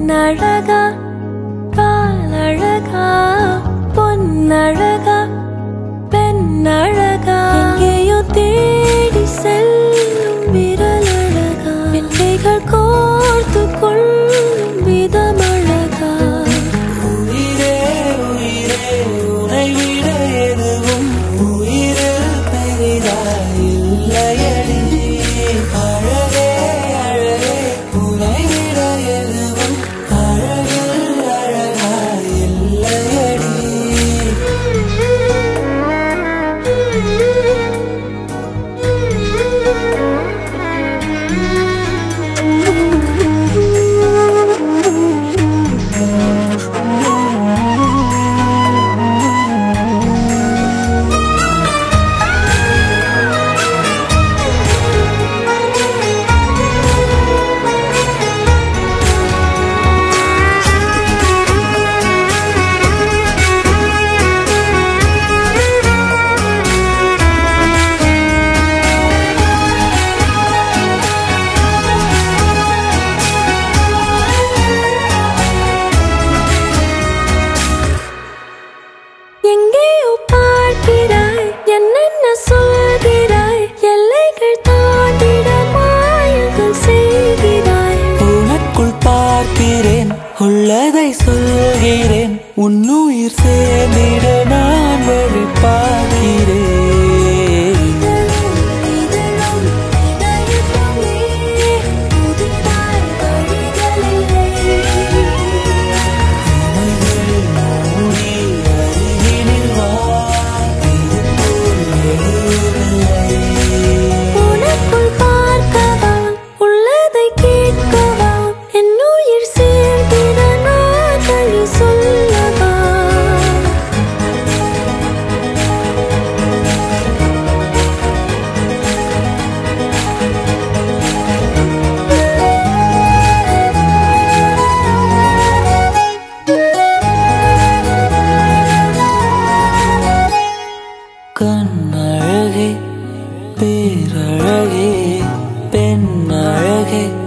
கண்ணழகா காலழகா பொன்னழகா பெண்ணழகா எங்கேயோ தேடி செல்லும் விரலழகா வித்தைகள் கோர்த்து கொள்ளும் விதமழகா உயிரே உயிரே உனை விட எதுவும் உயிரில் பெரிதாய் இல்லையடி அழகே அழகே உனை விட எதுவும் அழகில் அழகாய் இல்லையடி எங்கேயோ பார்க்கிறாய் என்னென்ன சொல்கிறாய் எல்லைகள் தாண்டிட மாயங்கள் செய்கிறாய் உனக்குள் பார்க்கிறேன் உள்ளதை சொல்கிறேன் உன்னுயிர் சேர்ந்திட நான் வழி பார்க்கிறேன் இதழும் இதயத்துமே புதிதாய் வழிகளில்லை மூடி அருகினில் வா இதுபோல் எழுதில்லை உனக்குள் பார்க்கவா உள்ளதை கேட்கவா என் உயிர் சேர்ந்திட நான் வழி சொல்லவா கண்ணழகே பேரழகே பெண்ணழகே